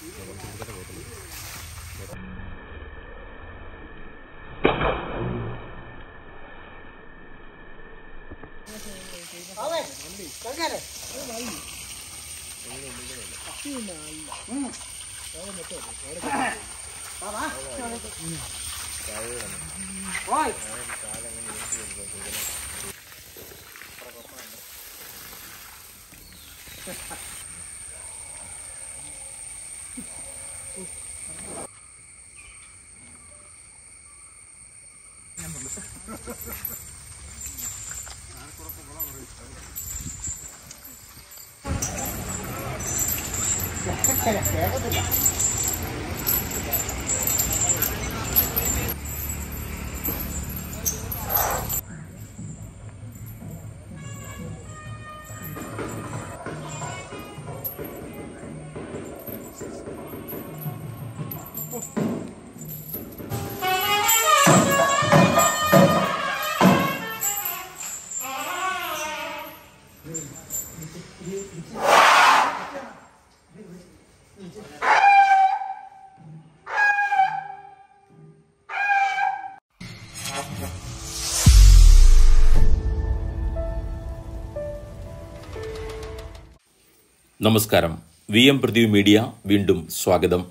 നമസ്കാരം V M Pradeep media വീണ്ടും സ്വാഗതം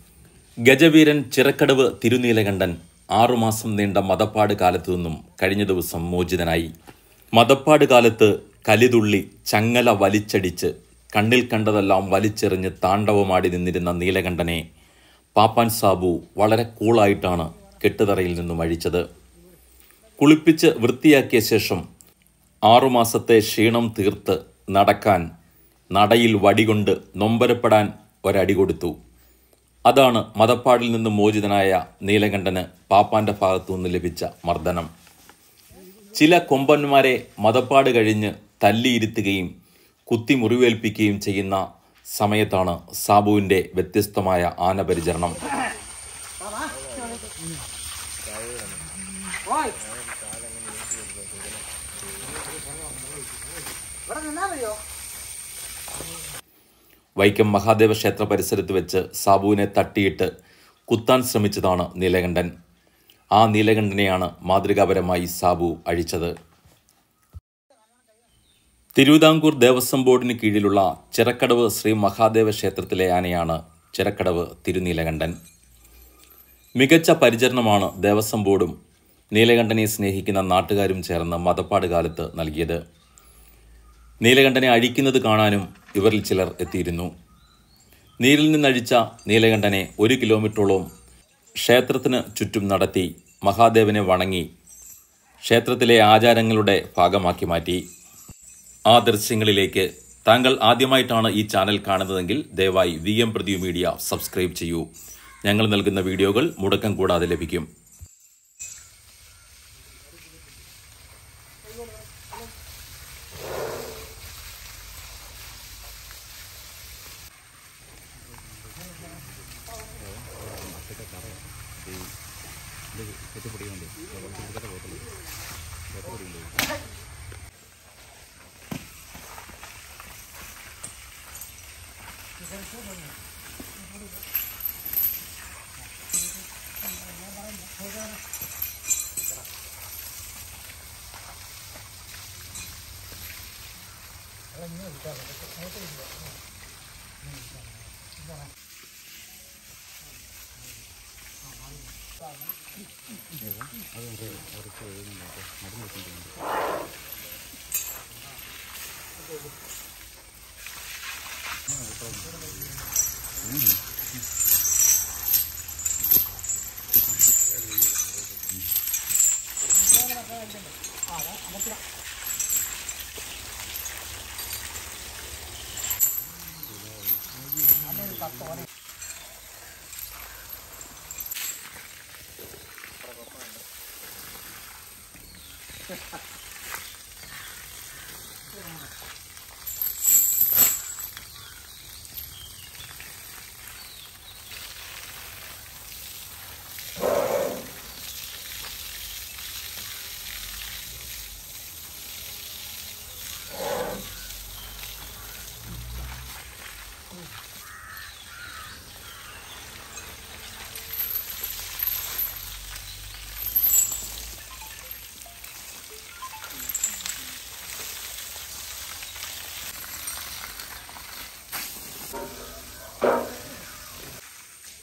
ഗജവീരൻ ചിറക്കടവ് തിരുനീലകണ്ഠൻ ആറുമാസം നീണ്ട മതപ്പാട് കാലത്തു നിന്നും കഴിഞ്ഞ ദിവസം മോചിതനായി മതപ്പാട് കാലത്ത് കലിതുള്ളി ചങ്ങല വലിച്ചടിച്ച് കണ്ണിൽ കണ്ടതെല്ലാം വലിച്ചെറിഞ്ഞ് താണ്ഡവമാടി നിന്നിരുന്ന നീലകണ്ഠനെ പാപ്പാൻ സാബു വളരെ കൂളായിട്ടാണ് കെട്ടുതറയിൽ നിന്നും അഴിച്ചത് കുളിപ്പിച്ച് വൃത്തിയാക്കിയ ശേഷം ആറുമാസത്തെ ക്ഷീണം തീർത്ത് നടക്കാൻ നടയിൽ വടികൊണ്ട് നൊമ്പരപ്പെടാൻ ഒരടി കൊടുത്തു അതാണ് മതപ്പാടിൽ നിന്ന് മോചിതനായ നീലകണ്ഠന് പാപ്പാന്റെ ഭാഗത്തു നിന്ന് ലഭിച്ച മർദ്ദനം ചില കൊമ്പന്മാരെ മതപ്പാട് കഴിഞ്ഞ് തല്ലിയിരുത്തുകയും കുത്തി മുറിവേൽപ്പിക്കുകയും ചെയ്യുന്ന സമയത്താണ് സാബുവിൻ്റെ വ്യത്യസ്തമായ ആനപരിചരണം വൈക്കം മഹാദേവ ക്ഷേത്ര പരിസരത്ത് വെച്ച് സാബുവിനെ തട്ടിയിട്ട് കുത്താൻ ശ്രമിച്ചതാണ് നീലകണ്ഠൻ ആ നീലകണ്ഠനെയാണ് മാതൃകാപരമായി സാബു അഴിച്ചത് തിരുവിതാംകൂർ ദേവസ്വം ബോർഡിന് കീഴിലുള്ള ചിറക്കടവ് ശ്രീ മഹാദേവ ക്ഷേത്രത്തിലെ ആനയാണ് ചിറക്കടവ് തിരുനീലകണ്ഠൻ മികച്ച പരിചരണമാണ് ദേവസ്വം ബോർഡും നീലകണ്ഠനെ സ്നേഹിക്കുന്ന നാട്ടുകാരും ചേർന്ന് മതപ്പാട് കാലത്ത് നൽകിയത് നീലകണ്ഠനെ അഴിക്കുന്നത് കാണാനും ഇവരിൽ ചിലർ എത്തിയിരുന്നു നീരിൽ നിന്നഴിച്ച നീലകണ്ഠനെ ഒരു കിലോമീറ്ററോളം ക്ഷേത്രത്തിന് ചുറ്റും നടത്തി മഹാദേവനെ വണങ്ങി ക്ഷേത്രത്തിലെ ആചാരങ്ങളുടെ ഭാഗമാക്കി മാറ്റി ആ ദൃശ്യങ്ങളിലേക്ക് താങ്കൾ ആദ്യമായിട്ടാണ് ഈ ചാനൽ കാണുന്നതെങ്കിൽ ദയവായി V M Pradeep media subscribe ചെയ്യൂ ഞങ്ങൾ നൽകുന്ന വീഡിയോകൾ മുടക്കം കൂടാതെ ലഭിക്കും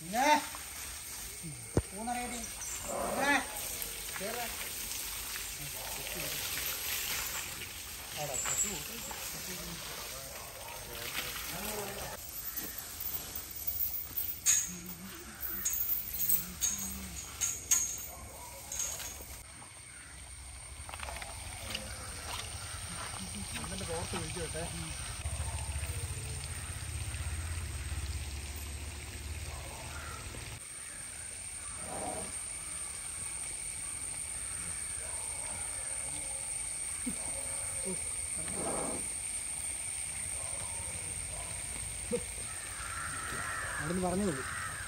അവിടുന്ന് പറഞ്ഞു മതി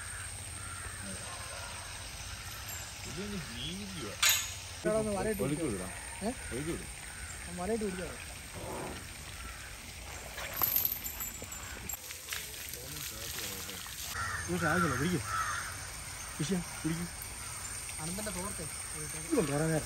വലയിട്ട് വലയിട്ട് പിടിച്ചോ ആവശ്യമില്ല പിടിക്കും വിഷയ പിടിക്കും അനന്തന്റെ തോർത്ത് കുറേ നേരം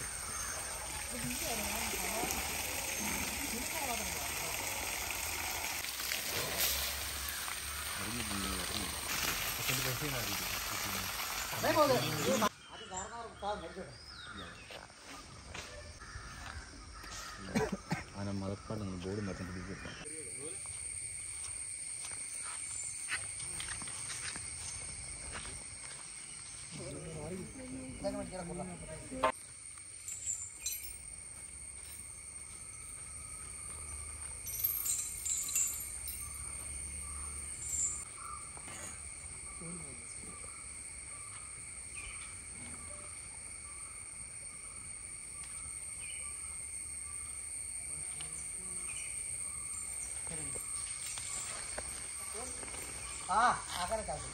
ആ അങ്ങനെ കാര്യം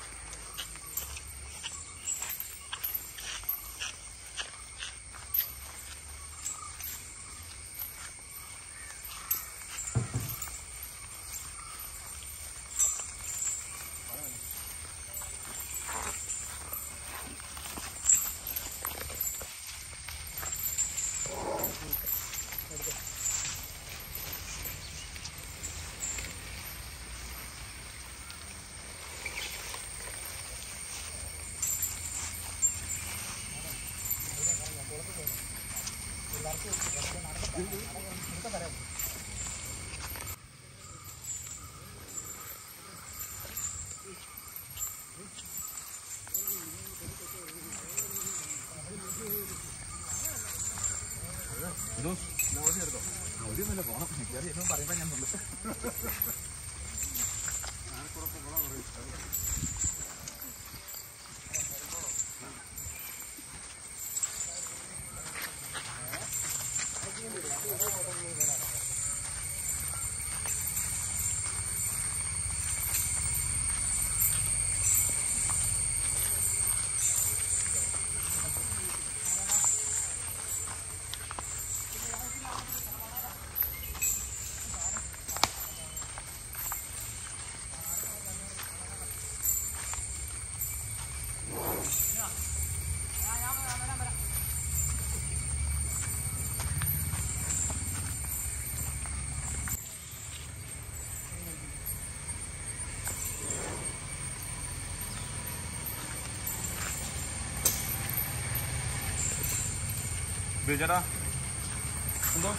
ചേട്ടാ എന്തോ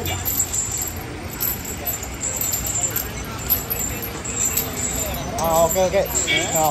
ആ ഓക്കെ ഓക്കെ ആ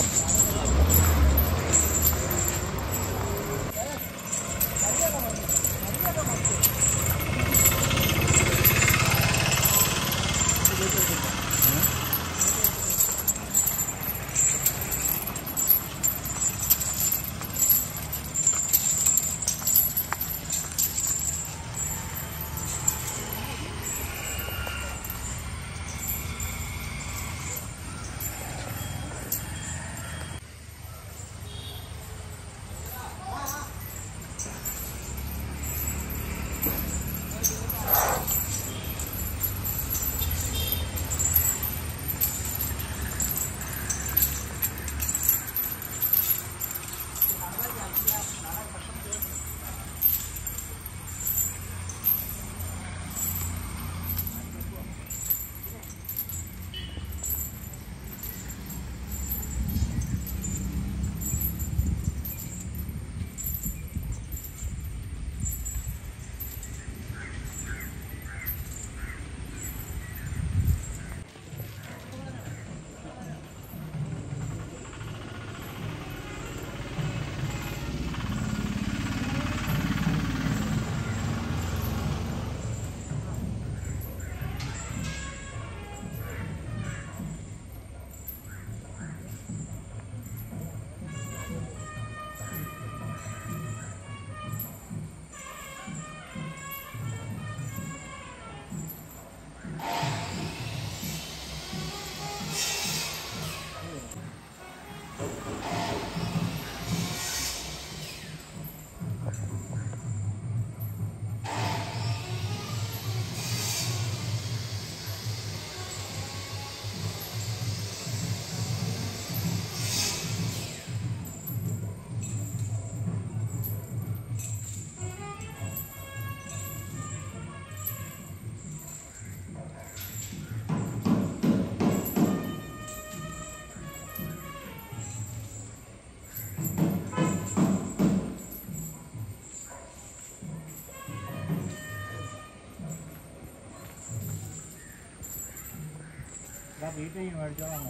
വീട്ടിൽ മേടിച്ചോളാം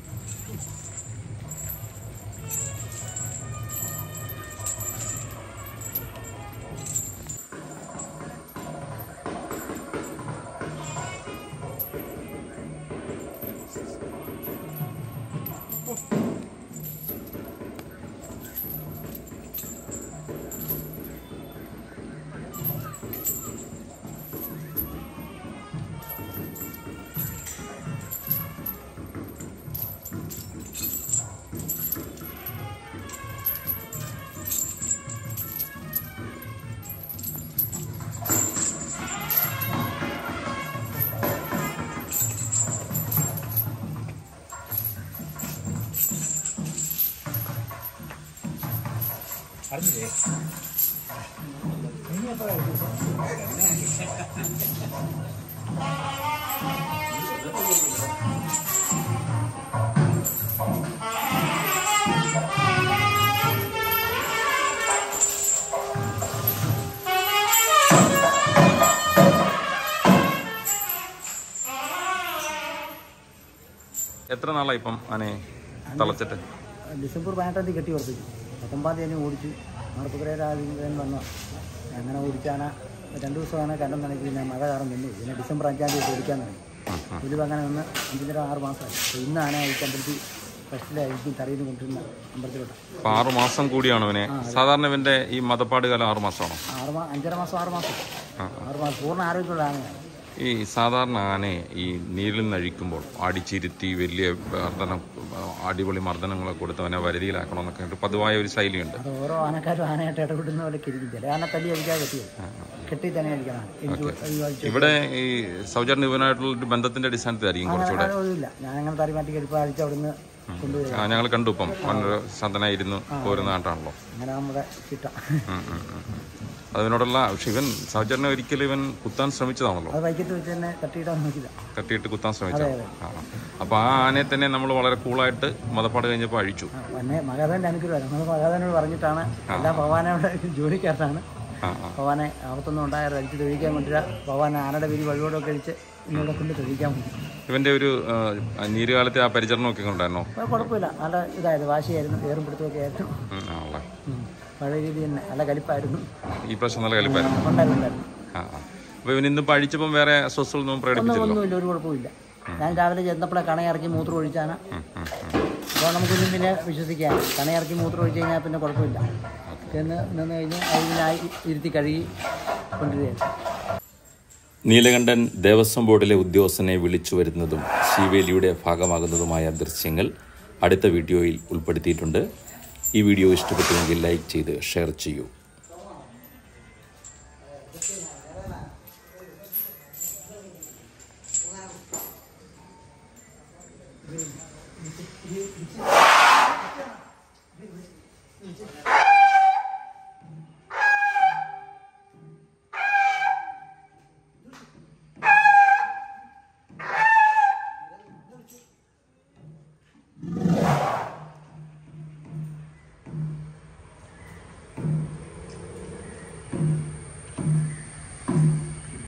അറിഞ്ഞില്ലേ നീ എത്ര എത്ര നാളായി ഇപ്പം ആനയെ തളച്ചിട്ട് ഡിസംബർ പതിനെട്ടാം തീയതി കെട്ടി ഉറപ്പിച്ചു പത്തൊമ്പതാം തീയതി തന്നെ ഓടിച്ചു നാളപ്പുക്കര രാജേന്ദ്രൻ വന്ന അങ്ങനെ ഓടിച്ചാന രണ്ട് ദിവസമാണ് കണ്ടം നനയ്ക്ക് പിന്നെ മഴ കാരണം നിന്നു പിന്നെ ഡിസംബർ അഞ്ചാം തീയതി ഓടിക്കാൻ തുടങ്ങി ഇതിൽ അങ്ങനെ നിന്ന് അഞ്ചിനര ആറ് മാസമായി അപ്പോൾ ഇന്ന് ആന അയച്ച് അമ്പലത്തിൽ ഫസ്റ്റിലായിരിക്കും തറയിൽ കൊണ്ടിരുന്ന അമ്പലത്തിലോട്ട് അപ്പൊ ആറു മാസം കൂടിയാണ് ഇവനെ സാധാരണ ഇവന്റെ ഈ മതപ്പാട് കാലം ആറു മാസമാണോ ആറ് മാ അഞ്ചര മാസം ആറ് മാസം ആ. ആറ് മാസം പൂർണ്ണ ആരോഗ്യമുള്ള ആനയാണ് ഈ സാധാരണ ആനയെ ഈ നീരിൽ നഴിക്കുമ്പോൾ അടിച്ചിരുത്തി വലിയ മർദ്ദനം അടിപൊളി മർദ്ദനങ്ങളൊക്കെ കൊടുത്ത് അവനെ വരുതിയിലാക്കണമെന്നൊക്കെ ഒരു പതിവായ ഒരു ശൈലിയുണ്ട് അത് ഓരോ ആനക്കാരും ആനയായിട്ട് ഇടപെടുന്ന പോലെ ഇരിക്കും ചില ആന തല്ലി അടിക്കാതെ കെട്ടിയത് കെട്ടി തന്നെ അടിക്കണം എനിക്ക് ഈ വലിച്ച് ഇവിടെ ഈ സൗജന്യ ഇവനായിട്ടുള്ള ഒരു ബന്ധത്തിന്റെ അടിസ്ഥാനത്തിലായിരിക്കും കുറച്ചുകൂടെ അങ്ങനെ ഒന്നുമില്ല ഞാൻ അങ്ങനെ തറി മാറ്റി കെട്ടിപ്പോൾ അടിച്ച് അവിടുന്ന് കൊണ്ടുവരിക ആ ഞങ്ങൾ കണ്ടു ഇപ്പം വളരെ ശാന്തനായിരുന്നു പോരുന്ന ആട്ടാണല്ലോ അങ്ങനെ നമ്മുടെ ചിട്ട ഉം, ഉം, ഉം, ഉം. അതിനോടുള്ള പക്ഷെ ഇവൻ സൗജന്യം ഒരിക്കലും ഇവൻ കുത്താൻ ശ്രമിച്ചതാണല്ലോ അത് വൈക്കത്ത് വെച്ച് തന്നെ തട്ടിയിടാൻ നോക്കില്ല തട്ടിയിട്ട് കുത്താൻ ശ്രമിച്ചതാണ് ആ. അപ്പൊ ആ ആനയെ തന്നെ നമ്മൾ വളരെ കൂളായിട്ട് മതപ്പാട് കഴിഞ്ഞപ്പോൾ അഴിച്ചു പിന്നെ മകാതന്റെ അനുഗ്രഹം നമ്മൾ മകാതനോട് പറഞ്ഞിട്ടാണ് എല്ലാ ഭഗവാനോട് ജോലിക്കാരനാണ് ആ ആ ഭഗവാനെ ആപത്തൊന്നും ഉണ്ടായാൽ അടിച്ച് തെളിയിക്കാൻ കൊണ്ടുവരാ ഭഗവാൻ ആനയുടെ വിരി വഴിയോടൊക്കെ അടിച്ച് ഇന്നിവിടെ കൊണ്ട് തെളിയിക്കാൻ പറ്റും ഇവന്റെ ഒരു ആ, നീരുകാലത്തെ ആ പരിചരണമൊക്കെ ഉണ്ടായിരുന്നോ അപ്പോൾ കുഴപ്പമില്ല നല്ല ഇതായിരുന്നു വാശിയായിരുന്നു ഏറും പിടുത്തമൊക്കെ ആയിരുന്നു ഉം, ആണല്ലേ ഉം. പഴയ രീതി തന്നെ നല്ല കലിപ്പായിരുന്നു ഈ പ്രാവശ്യം നല്ല കളിപ്പായിരുന്നു ഉണ്ടായിരുന്നു ഉണ്ടായിരുന്നു ആ ആ അപ്പോൾ ഇവൻ ഇന്ന് പഴിച്ചപ്പം വേറെ അസ്വസ്ഥകളൊന്നും ഒന്നും പ്രകടിപ്പിച്ചില്ലല്ലോ ഒന്നുമില്ല ഒരു കുഴപ്പമില്ല ഞാൻ രാവിലെ ചെന്നപ്പോഴേ കണയിറക്കി മൂത്രം ഒഴിച്ചാണ് ഉം, ഉം, ഉം. അപ്പോൾ നമുക്കൊന്നും പിന്നെ വിശ്വസിക്കാം കണയിറക്കി മൂത്രം ഒഴിച്ച് കഴിഞ്ഞാൽ പിന്നെ കുഴപ്പമില്ല ചെന്ന് നിന്ന് കഴിഞ്ഞ് അതിനായി ഇരുത്തി കഴുകി കൊണ്ടുവരികയാണ് നീലകണ്ഠൻ ദേവസ്വം ബോർഡിലെ ഉദ്യോഗസ്ഥനെ വിളിച്ചു വരുന്നതും ശിവേലിയുടെ ഭാഗമാകുന്നതുമായ ദൃശ്യങ്ങൾ അടുത്ത വീഡിയോയിൽ ഉൾപ്പെടുത്തിയിട്ടുണ്ട് ഈ വീഡിയോ ഇഷ്ടപ്പെട്ടുവെങ്കിൽ ലൈക്ക് ചെയ്ത് ഷെയർ ചെയ്യൂ